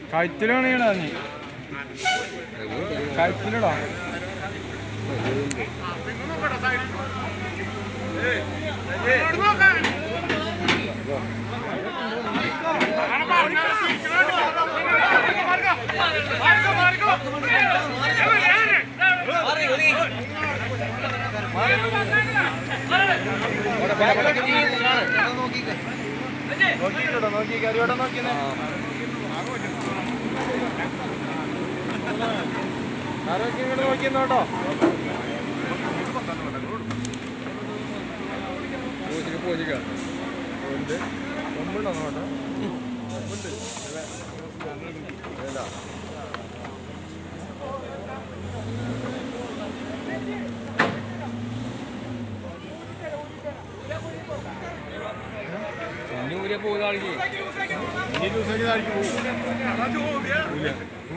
കഴുത്തിലാണ് ഇടാ നീ കഴുത്തിലിടാ നോക്കിട്ടോ നോക്കി കറിയോടെ നോക്കിയെന്നെ ആരോഗ്യം ഇങ്ങോട്ട് നോക്കിയെന്നോട്ടോ പൂജിക്ക പൂജിക്ക ഉണ്ട് കൊമ്പുണ്ടോ നോട്ടോ കൊമ്പുണ്ട് ഏതാ ഇനി ഊരെ പോകുന്ന ആൾക്ക് ഇനി ദിവസം പോകും